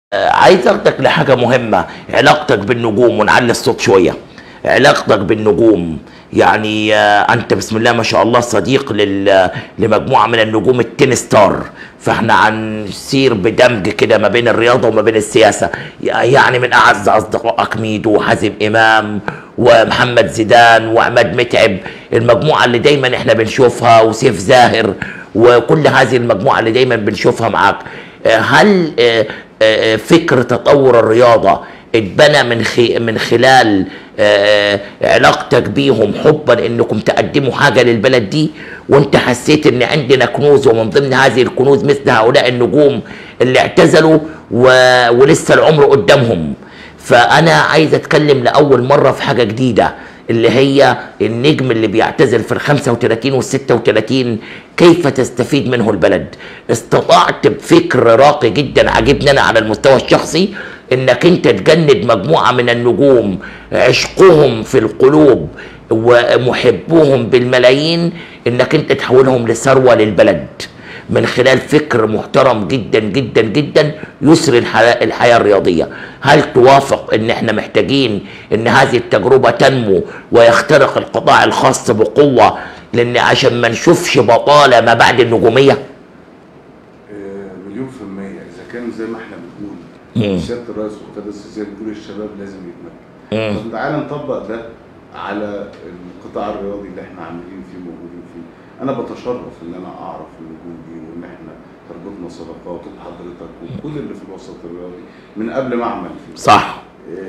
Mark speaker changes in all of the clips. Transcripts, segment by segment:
Speaker 1: آه، عايز اخدك لحاجه مهمه علاقتك بالنجوم ونعلي الصوت شويه علاقتك بالنجوم يعني آه، انت بسم الله ما شاء الله صديق لل... لمجموعه من النجوم التين ستار فاحنا هنسير بدمج كده ما بين الرياضه وما بين السياسه يعني من اعز اصدقائك ميدو وحازم امام ومحمد زيدان وعماد متعب المجموعه اللي دايما احنا بنشوفها وسيف زاهر وكل هذه المجموعه اللي دايما بنشوفها معاك آه، هل آه، آه، فكر تطور الرياضه اتبنى من خي من خلال آه، علاقتك بيهم حبا انكم تقدموا حاجه للبلد دي وانت حسيت ان عندنا كنوز ومن ضمن هذه الكنوز مثل هؤلاء النجوم اللي اعتزلوا و... ولسه العمر قدامهم فانا عايز اتكلم لاول مره في حاجه جديده اللي هي النجم اللي بيعتزل في ال 35 وال 36 كيف تستفيد منه البلد استطعت بفكر راقي جدا عجبني انا على المستوى الشخصي انك انت تجند مجموعه من النجوم عشقهم في القلوب ومحبوهم بالملايين انك انت تحولهم لثروه للبلد من خلال فكر محترم جدا جدا جدا يسري الحياه الحياة الرياضيه هل توافق ان احنا محتاجين ان هذه التجربه تنمو ويخترق القطاع الخاص بقوه لان عشان ما نشوفش بطاله ما بعد النجوميه
Speaker 2: آه، مليون في المية إذا كان زي ما احنا
Speaker 1: مم.
Speaker 2: بنقول سيادة الرئيس والقيادة السياسية بتقول الشباب لازم يتمكن
Speaker 1: مم.
Speaker 2: طب تعالى نطبق ده على القطاع الرياضي اللي احنا عاملين فيه موجودين فيه أنا بتشرف إن أنا أعرف النجوم دي وإن احنا تربطنا صداقات وبحضرتك وكل اللي في الوسط الرياضي من قبل ما أعمل فيه
Speaker 1: صح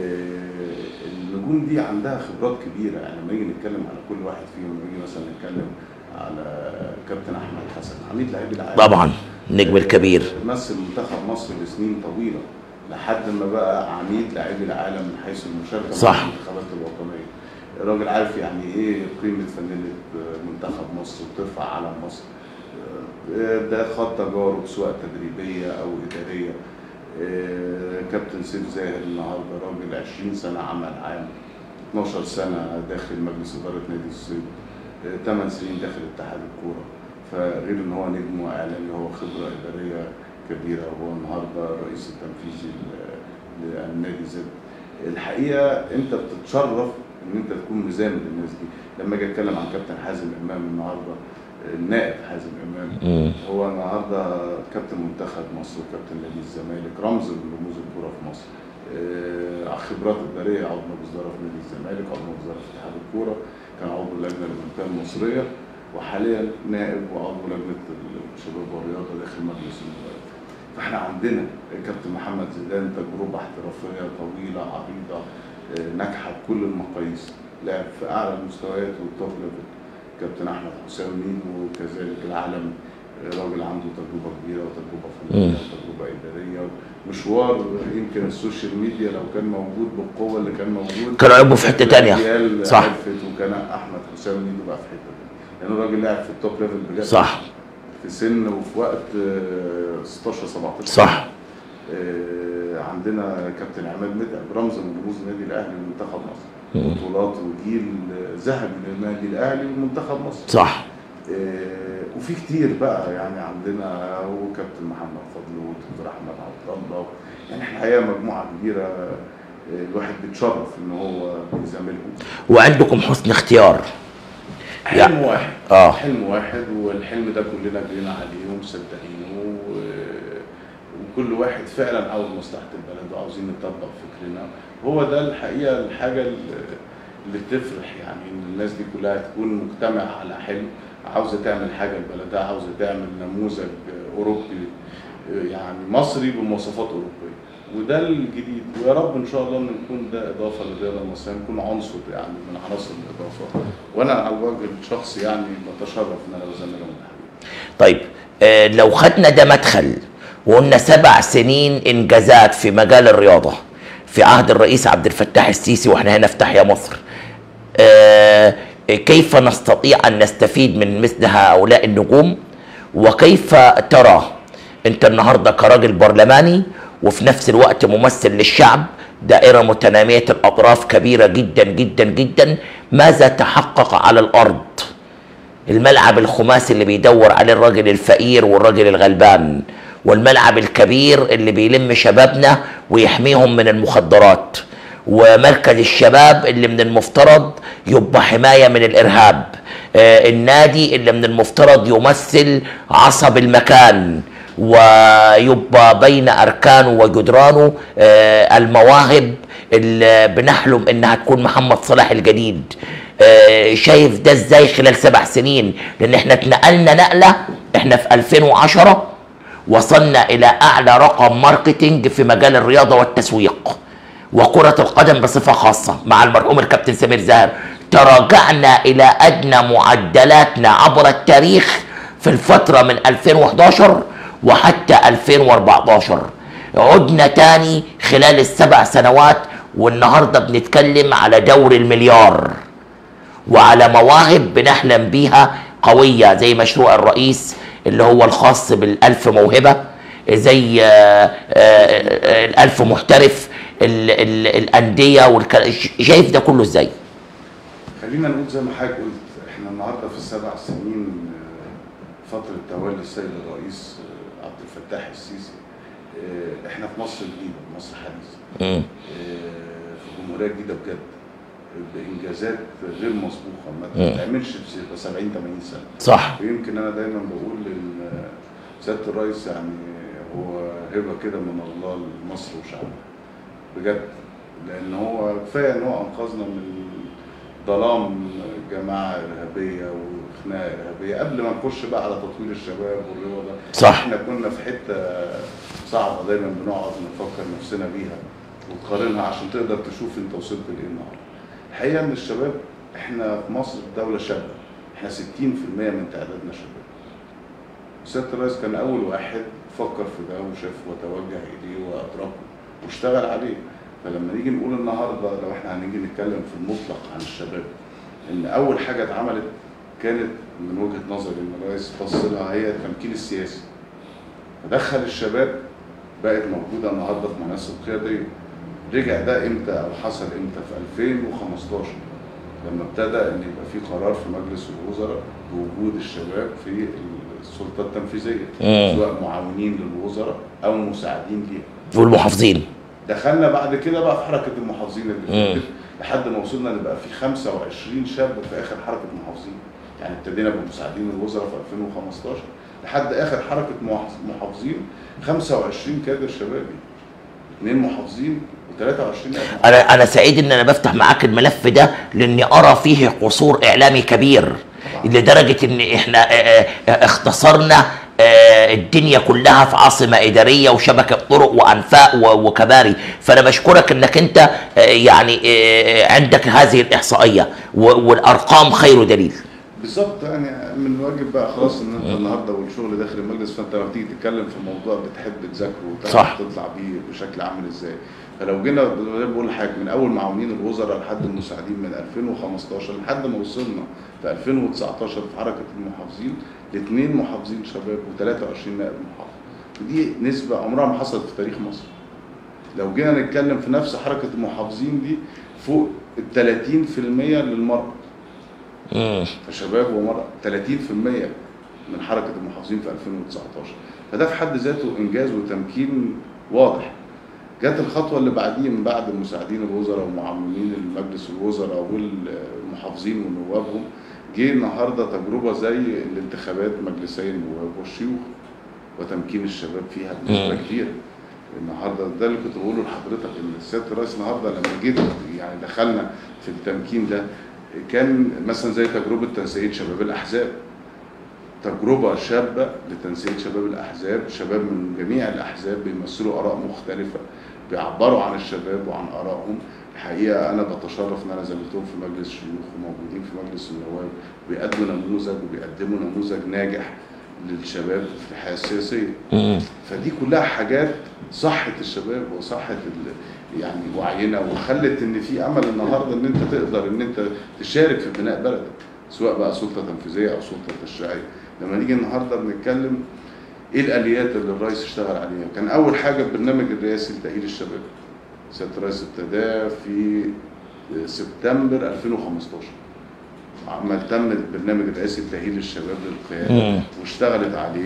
Speaker 2: آه، النجوم دي عندها خبرات كبيره يعني لما نيجي نتكلم على كل واحد فيهم نيجي مثلا نتكلم على كابتن احمد حسن عميد لعيب العالم
Speaker 1: طبعا النجم الكبير
Speaker 2: مثل منتخب مصر لسنين طويله لحد ما بقى عميد لاعبي العالم من حيث المشاركه
Speaker 1: صح.
Speaker 2: مع المنتخبات الوطنيه الراجل عارف يعني ايه قيمه فانيله منتخب مصر وترفع علم مصر آه، ده خد تجارب سواء تدريبيه او اداريه آه، كابتن سيف زاهر النهارده راجل 20 سنه عمل عام 12 سنه داخل مجلس اداره نادي الصيد 8 سنين داخل اتحاد الكوره فغير ان هو نجم واعلامي هو خبره اداريه كبيره وهو النهارده الرئيس التنفيذي ل- للنادي زد الحقيقه انت بتتشرف ان انت تكون مزامل للناس دي لما اجي اتكلم عن كابتن حازم امام النهارده النائب حازم امام
Speaker 1: مم.
Speaker 2: هو النهارده كابتن منتخب مصر وكابتن نادي الزمالك رمز من رموز الكوره في مصر آه، خبرات اداريه عضو مجلس اداره في نادي الزمالك عضو مجلس اداره في اتحاد الكوره كان عضو اللجنه الاولمبيه المصريه وحاليا نائب وعضو لجنه الشباب والرياضه داخل مجلس الاداره فاحنا عندنا الكابتن محمد زيدان تجربه احترافيه طويله عريضه آه، ناجحه بكل المقاييس لعب في اعلى المستويات والتوب ليفل كابتن احمد حسام ميدو كذلك العالم راجل عنده تجربه كبيره وتجربه فنيه
Speaker 1: مم.
Speaker 2: وتجربه اداريه مشوار يمكن السوشيال ميديا لو كان موجود بالقوه اللي كان موجود
Speaker 1: كانوا يبقوا في حتة تانية.
Speaker 2: الأجيال
Speaker 1: صح.
Speaker 2: عرفت وكان احمد حسام ميدو بقى في حته تانيه لانه راجل لاعب في التوب ليفل بجد
Speaker 1: صح
Speaker 2: في سن وفي وقت آه، 16 17
Speaker 1: صح
Speaker 2: آه، عندنا كابتن عماد متعب رمز من رموز النادي الاهلي ومنتخب مصر
Speaker 1: مم.
Speaker 2: بطولات وجيل ذهبي للنادي الاهلي ومنتخب مصر
Speaker 1: صح
Speaker 2: آه، وفي كتير بقى يعني عندنا وكابتن محمد فضل ودكتور احمد عبد الله يعني احنا الحقيقه مجموعه كبيره آه، الواحد بيتشرف ان هو بيزاملهم
Speaker 1: وعندكم حسن اختيار
Speaker 2: حلم واحد
Speaker 1: آه.
Speaker 2: حلم واحد والحلم ده كلنا جرينا عليه ومصدقينه و- وكل واحد فعلا عاوز مصلحه البلد وعاوزين نطبق فكرنا هو ده الحقيقه الحاجه اللي اللي تفرح يعني ان الناس دي كلها تكون مجتمعه على حلم عاوزه تعمل حاجه لبلدها عاوزه تعمل نموذج اوروبي يعني مصري بمواصفات اوروبيه وده الجديد ويا رب ان شاء الله ان نكون ده اضافه للرياضه المصريه نكون عنصر يعني من عناصر الاضافه وانا على الوجه الشخصي يعني بتشرف ان انا بزملهم الحقيقه
Speaker 1: طيب آه، لو خدنا ده مدخل وقلنا سبع سنين انجازات في مجال الرياضه في عهد الرئيس عبد الفتاح السيسي واحنا هنا في تحيا مصر آه، كيف نستطيع ان نستفيد من مثل هؤلاء النجوم وكيف ترى انت النهارده كراجل برلماني وفي نفس الوقت ممثل للشعب دائره متناميه الاطراف كبيره جدا جدا جدا ماذا تحقق على الارض الملعب الخماسي اللي بيدور عليه الراجل الفقير والراجل الغلبان والملعب الكبير اللي بيلم شبابنا ويحميهم من المخدرات ومركز الشباب اللي من المفترض يبقى حماية من الإرهاب آه، النادي اللي من المفترض يمثل عصب المكان ويبقى بين أركانه وجدرانه آه، المواهب اللي بنحلم إنها تكون محمد صلاح الجديد آه، شايف ده ازاي خلال سبع سنين لان احنا اتنقلنا نقله احنا في 2010 وصلنا الى اعلى رقم ماركتينج في مجال الرياضه والتسويق وكره القدم بصفه خاصه مع المرحوم الكابتن سمير زاهر تراجعنا الى ادنى معدلاتنا عبر التاريخ في الفتره من 2011 وحتى 2014 عدنا تاني خلال السبع سنوات والنهارده بنتكلم على دور المليار وعلى مواهب بنحلم بيها قوية زي مشروع الرئيس اللي هو الخاص بالألف موهبة زي آه، آه، آه، الألف محترف ال- ال- الأندية والك... شايف ده كله ازاي؟
Speaker 2: خلينا نقول زي ما حضرتك قلت احنا النهارده في السبع سنين آه، فتره تولي السيد الرئيس آه، عبد الفتاح السيسي آه، احنا في مصر جديده مصر حديثه
Speaker 1: مم.
Speaker 2: آه، في جمهوريه جديده بجد بانجازات غير مسبوقه ما
Speaker 1: مم.
Speaker 2: تتعملش في 70 80 سنه
Speaker 1: صح
Speaker 2: ويمكن انا دايما بقول ان سياده الرئيس يعني هو هبه كده من الله لمصر وشعبها بجد لان هو كفايه ان هو انقذنا من ظلام جماعه ارهابيه وخناقه ارهابيه قبل ما نخش بقى على تطوير الشباب والرياضه
Speaker 1: صح.
Speaker 2: احنا كنا في حته صعبه دايما بنقعد نفكر نفسنا بيها وتقارنها عشان تقدر تشوف انت وصلت لايه النهارده. الحقيقه ان الشباب احنا في مصر دوله شابه احنا 60% من تعدادنا شباب. سياده الرئيس كان اول واحد فكر في ده وشاف وتوجه اليه وادركه واشتغل عليه فلما نيجي نقول النهارده لو احنا هنيجي نتكلم في المطلق عن الشباب ان اول حاجه اتعملت كانت من وجهه نظري ان الرئيس بص لها هي التمكين السياسي فدخل الشباب بقت موجوده النهارده في مناصب قياديه رجع ده امتى او حصل امتى في 2015 لما ابتدى ان يبقى في قرار في مجلس الوزراء بوجود الشباب في السلطه التنفيذيه
Speaker 1: مم.
Speaker 2: سواء معاونين للوزراء او مساعدين ليها
Speaker 1: والمحافظين
Speaker 2: دخلنا بعد كده بقى في حركه المحافظين اللي
Speaker 1: مم.
Speaker 2: فاتت لحد ما وصلنا نبقى في 25 شاب في اخر حركه محافظين يعني ابتدينا بمساعدين الوزراء في 2015 لحد اخر حركه محافظ- محافظين 25 كادر شبابي اثنين محافظين و23
Speaker 1: انا انا سعيد ان انا بفتح معاك الملف ده لاني ارى فيه قصور اعلامي كبير لدرجه ان احنا آه، آه، اختصرنا آه، الدنيا كلها في عاصمه اداريه وشبكه طرق وانفاق و- وكباري فانا بشكرك انك انت آه، يعني آه، عندك هذه الاحصائيه و- والارقام خير دليل
Speaker 2: بالظبط يعني من الواجب بقى خلاص ان انت النهارده والشغل داخل المجلس فانت لما تيجي تتكلم في موضوع بتحب تذاكره وتعرف
Speaker 1: صح.
Speaker 2: تطلع بيه بشكل عامل ازاي فلو جينا زي ما بقول لحضرتك من اول معاونين الوزراء لحد المساعدين من 2015 لحد ما وصلنا في 2019 في حركه المحافظين لاثنين محافظين شباب و23 نائب محافظ ودي نسبه عمرها ما حصلت في تاريخ مصر لو جينا نتكلم في نفس حركه المحافظين دي فوق ال 30% للمرأة
Speaker 1: مم.
Speaker 2: فشباب ومرأة 30% من حركة المحافظين في 2019 فده في حد ذاته إنجاز وتمكين واضح جت الخطوة اللي بعديه من بعد مساعدين الوزراء ومعاونين المجلس الوزراء والمحافظين ونوابهم جه النهارده تجربة زي الانتخابات مجلسي النواب والشيوخ وتمكين الشباب فيها بنسبة
Speaker 1: مم.
Speaker 2: كبيرة النهارده ده اللي كنت بقوله لحضرتك ان السياده الرئيس النهارده لما جيت يعني دخلنا في التمكين ده كان مثلا زي تجربه تنسيق شباب الاحزاب تجربه شابه لتنسيق شباب الاحزاب شباب من جميع الاحزاب بيمثلوا اراء مختلفه بيعبروا عن الشباب وعن ارائهم الحقيقه انا بتشرف ان انا زميلتهم في مجلس الشيوخ وموجودين في مجلس النواب بيقدموا نموذج وبيقدموا نموذج ناجح للشباب في الحياه السياسيه
Speaker 1: مم.
Speaker 2: فدي كلها حاجات صحت الشباب وصحت ال- يعني وعينا وخلت ان في امل النهارده ان انت تقدر ان انت تشارك في بناء بلدك سواء بقى سلطه تنفيذيه او سلطه تشريعيه لما نيجي النهارده بنتكلم ايه الاليات اللي الرئيس اشتغل عليها كان اول حاجه البرنامج الرئاسي لتاهيل الشباب سياده الرئيس ابتداه في سبتمبر 2015 عمل تم البرنامج الرئاسي لتاهيل الشباب للقياده
Speaker 1: مم.
Speaker 2: واشتغلت عليه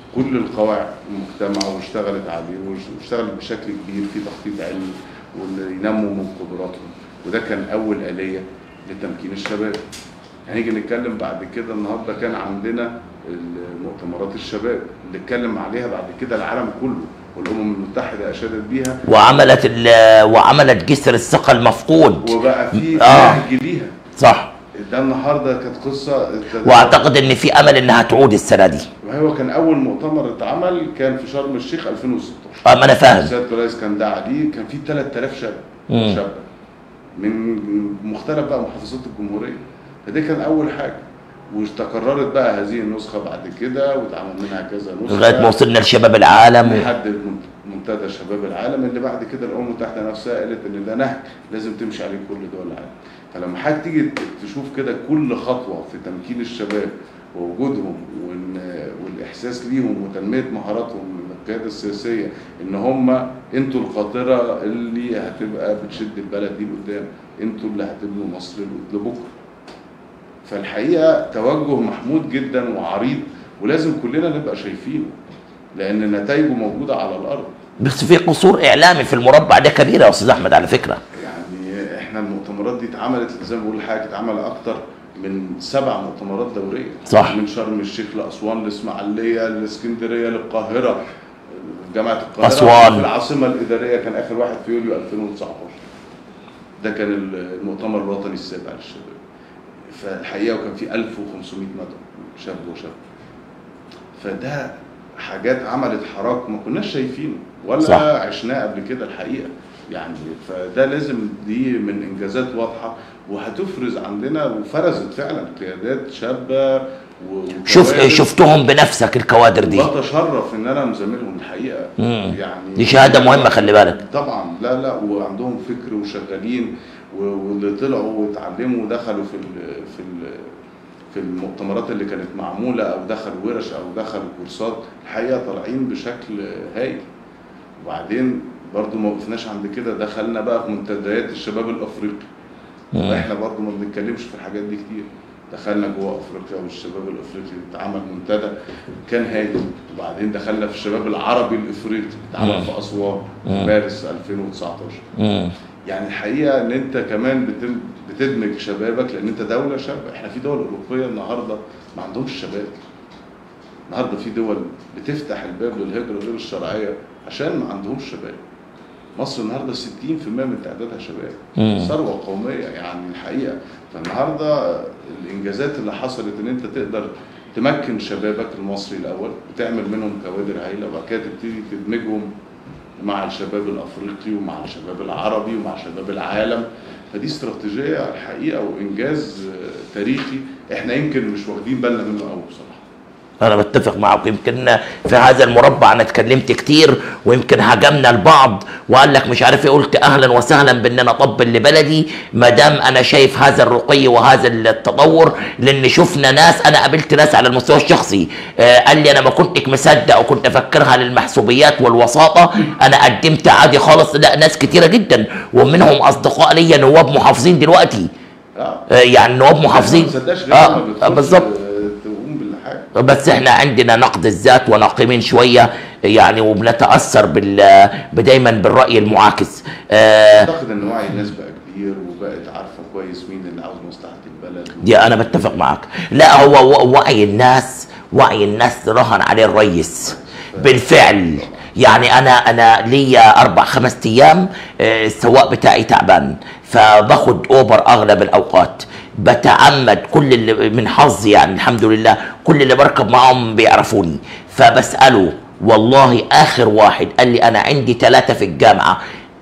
Speaker 2: كل القواعد المجتمع واشتغلت عليه وش- واشتغلت بشكل كبير في تخطيط علمي واللي ينموا من قدراتهم وده كان اول اليه لتمكين الشباب هنيجي نتكلم بعد كده النهارده كان عندنا مؤتمرات الشباب اللي اتكلم عليها بعد كده العالم كله والامم المتحده اشادت بيها
Speaker 1: وعملت ال- وعملت جسر الثقه المفقود
Speaker 2: وبقى في
Speaker 1: آه.
Speaker 2: نهج ليها
Speaker 1: صح
Speaker 2: ده النهارده كانت قصه
Speaker 1: واعتقد ان في امل انها تعود السنه دي
Speaker 2: هو كان اول مؤتمر اتعمل كان في شرم الشيخ 2016
Speaker 1: اه ما انا فاهم
Speaker 2: سياده الرئيس كان دعا ليه كان في 3000 شاب
Speaker 1: مم.
Speaker 2: شابه من مختلف بقى محافظات الجمهوريه فدي كان اول حاجه وتكررت بقى هذه النسخه بعد كده واتعمل منها كذا نسخه
Speaker 1: لغايه ما وصلنا لشباب العالم و...
Speaker 2: لحد المنت- منتدى شباب العالم اللي بعد كده الامم المتحده نفسها قالت ان ده نهج لازم تمشي عليه كل دول العالم فلما حضرتك تيجي ت- تشوف كده كل خطوه في تمكين الشباب ووجودهم وإن والاحساس ليهم وتنميه مهاراتهم من القياده السياسيه ان هم انتوا القاطره اللي هتبقى بتشد البلد دي لقدام انتوا اللي هتبنوا مصر لبكره فالحقيقه توجه محمود جدا وعريض ولازم كلنا نبقى شايفينه لان نتائجه موجوده على الارض
Speaker 1: بس في قصور اعلامي في المربع ده كبير يا استاذ احمد على فكره
Speaker 2: يعني احنا المؤتمرات دي اتعملت زي ما بقول لحضرتك اتعمل اكتر من سبع مؤتمرات دوريه
Speaker 1: صح.
Speaker 2: من شرم الشيخ لاسوان لاسماعيليه لاسكندريه للقاهره جامعه القاهره
Speaker 1: أسوان.
Speaker 2: في العاصمه الاداريه كان اخر واحد في يوليو 2019 ده كان المؤتمر الوطني السابع للشباب فالحقيقه وكان في 1500 مدعو شاب وشاب فده حاجات عملت حراك ما كناش شايفينه ولا
Speaker 1: صح.
Speaker 2: عشناه قبل كده الحقيقه يعني فده لازم دي من انجازات واضحه وهتفرز عندنا وفرزت فعلا قيادات شابه و-
Speaker 1: شوف
Speaker 2: وكوادر.
Speaker 1: شفتهم بنفسك الكوادر دي
Speaker 2: بتشرف ان انا مزاملهم الحقيقه
Speaker 1: مم.
Speaker 2: يعني
Speaker 1: دي شهاده مهمه خلي بالك
Speaker 2: طبعا لا لا وعندهم فكر وشغالين و- واللي طلعوا واتعلموا ودخلوا في ال في ال في المؤتمرات اللي كانت معموله او دخلوا ورش او دخلوا كورسات الحقيقه طالعين بشكل هايل وبعدين برضو ما وقفناش عند كده دخلنا بقى في منتديات الشباب الافريقي
Speaker 1: مم.
Speaker 2: واحنا برضو ما بنتكلمش في الحاجات دي كتير دخلنا جوه افريقيا والشباب الافريقي اتعمل منتدى كان هايل وبعدين دخلنا في الشباب العربي الافريقي
Speaker 1: مم.
Speaker 2: اتعمل في اسوان في
Speaker 1: مم.
Speaker 2: مارس 2019
Speaker 1: مم.
Speaker 2: يعني الحقيقه ان انت كمان بتم- بتدمج شبابك لان انت دوله شابه احنا في دول اوروبيه النهارده ما عندهمش شباب النهارده في دول بتفتح الباب للهجره غير الشرعيه عشان ما عندهمش شباب مصر النهارده 60% من تعدادها شباب
Speaker 1: مم.
Speaker 2: ثروه قوميه يعني الحقيقه فالنهارده الانجازات اللي حصلت ان انت تقدر تمكن شبابك المصري الاول وتعمل منهم كوادر هايله وبعد كده تبتدي تدمجهم مع الشباب الافريقي ومع الشباب العربي ومع شباب العالم فدي استراتيجيه الحقيقه وانجاز آه، تاريخي احنا يمكن مش واخدين بالنا منه قوي بصراحه
Speaker 1: انا بتفق معك يمكن في هذا المربع انا اتكلمت كتير ويمكن هاجمنا البعض وقال لك مش عارف ايه قلت اهلا وسهلا بان انا اطبل لبلدي ما دام انا شايف هذا الرقي وهذا التطور لان شفنا ناس انا قابلت ناس على المستوى الشخصي آه قال لي انا ما كنتش مصدق وكنت افكرها للمحسوبيات والوساطه انا قدمت عادي خالص لا ناس كتيره جدا ومنهم اصدقاء ليا نواب محافظين دلوقتي
Speaker 2: اه
Speaker 1: آه يعني نواب محافظين
Speaker 2: ما تصدقش غير
Speaker 1: اه
Speaker 2: لما
Speaker 1: آه،
Speaker 2: بتخش
Speaker 1: بالظبط
Speaker 2: آه، تقوم بالحاجه
Speaker 1: بس احنا عندنا نقد الذات وناقمين شويه يعني وبنتاثر بال دايما بالراي المعاكس آه
Speaker 2: اعتقد ان وعي الناس بقى كبير وبقت عارفه كويس مين اللي عاوز مصلحه البلد
Speaker 1: دي انا بتفق معك لا هو و- وعي الناس وعي الناس رهن عليه الريس بالفعل يعني انا انا ليا اربع خمس ايام آه، السواق بتاعي تعبان فباخد اوبر اغلب الاوقات بتعمد كل اللي من حظي يعني الحمد لله كل اللي بركب معهم بيعرفوني فبساله والله اخر واحد قال لي انا عندي ثلاثه في الجامعه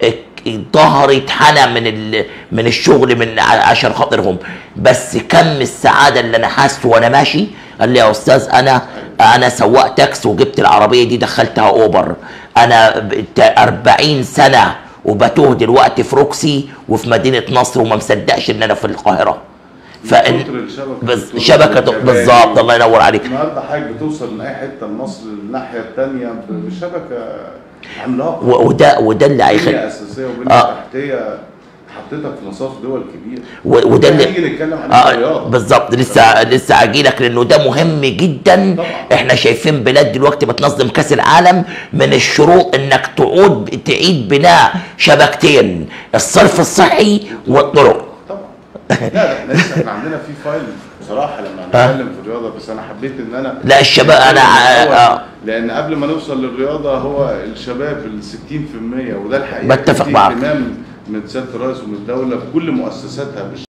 Speaker 1: ظهري اتحنى من ال... من الشغل من ع- عشان خاطرهم بس كم السعاده اللي انا حاسه وانا ماشي قال لي يا استاذ انا انا سواق تاكس وجبت العربيه دي دخلتها اوبر انا ب- 40 سنه وبتوه دلوقتي في روكسي وفي مدينه نصر وما مصدقش ان انا في القاهره فان
Speaker 2: كتر الشبكه
Speaker 1: بز...
Speaker 2: والطرق
Speaker 1: شبكه
Speaker 2: والكباري.
Speaker 1: بالظبط الله ينور عليك
Speaker 2: النهارده حاجه بتوصل من اي حته لمصر الناحيه الثانيه بشبكه عملاقه
Speaker 1: و- وده وده اللي هيخلي
Speaker 2: بنيه اساسيه وبنيه
Speaker 1: آه.
Speaker 2: تحتيه حطيتك في مصاف دول كبيره
Speaker 1: و- وده اللي
Speaker 2: هنيجي نتكلم عن
Speaker 1: اه
Speaker 2: الرياضه
Speaker 1: بالظبط لسه لسه هاجي لك لانه ده مهم جدا
Speaker 2: طبعا.
Speaker 1: احنا شايفين بلاد دلوقتي بتنظم كاس العالم من الشروط انك تعود تعيد بناء شبكتين الصرف الصحي والطرق
Speaker 2: طبعا لا ده احنا لسه احنا عندنا في فايل بصراحه لما هنتكلم في الرياضه بس انا حبيت ان انا
Speaker 1: لا الشباب انا آه
Speaker 2: لان قبل ما نوصل للرياضه هو الشباب ال 60% وده الحقيقه
Speaker 1: بتفق
Speaker 2: في
Speaker 1: معاك.
Speaker 2: اهتمام من سياده الرئيس ومن الدوله بكل مؤسساتها